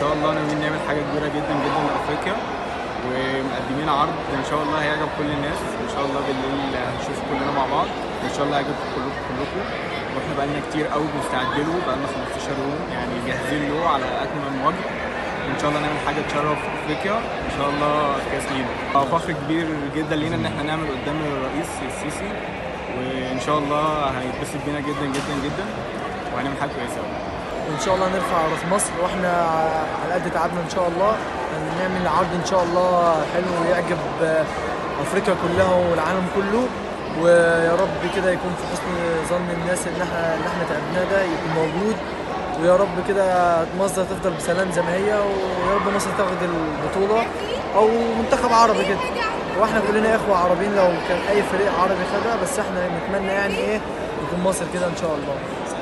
شاء الله ناويين نعمل حاجه كبيره جدا جدا لافريقيا ومقدمين عرض ان شاء الله هيعجب كل الناس ان شاء الله بالليل هنشوف كلنا مع بعض ان شاء الله هيعجب كلكم كلكم واحنا بقالنا كتير قوي بنستعد له بقالنا 15 يوم يعني جاهزين له على اكمل وجه ان شاء الله نعمل حاجه تشرف افريقيا ان شاء الله كاس لينا فخر كبير جدا لينا ان احنا نعمل قدام الرئيس السيسي وان شاء الله هيتبسط بينا جدا جدا جدا وهنعمل حاجه كويسه قوي وان شاء الله نرفع راس مصر واحنا على قد تعبنا ان شاء الله نعمل عرض ان شاء الله حلو ويعجب افريقيا كلها والعالم كله ويا رب كده يكون في حسن ظن الناس ان احنا اللي احنا تعبناه ده يكون موجود ويا رب كده مصر تفضل بسلام زي ما هي ويا رب مصر تاخد البطوله او منتخب عربي كده واحنا كلنا اخوه عربيين لو كان اي فريق عربي خدها بس احنا نتمنى يعني ايه يكون مصر كده ان شاء الله